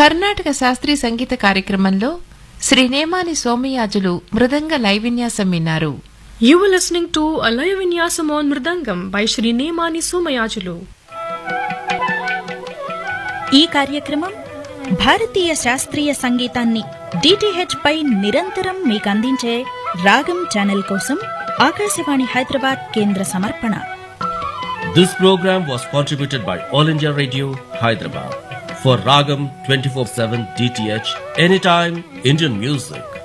కర్ణాటక శాస్త్రీయ సంగీత కార్యక్రమంలో శ్రీ నేమాని సోమయాజులు మృదంగ లైవ్ విన్యాసం విన్నారు You were listening to Alaya Vinyasam on Mridangam by Shri Nemani Somayajulu. ఈ కార్యక్రమం భారతీయ శాస్త్రీయ సంగీతాన్ని డిటిహెచ్ పై నిరంతరం మీకు అందించే రాగం ఛానల్ కోసం ఆకాశవాణి హైదరాబాద్ కేంద్ర సమర్పణ This program was contributed by All India Radio, Hyderabad. For Ragam 24-7 DTH, anytime Indian music.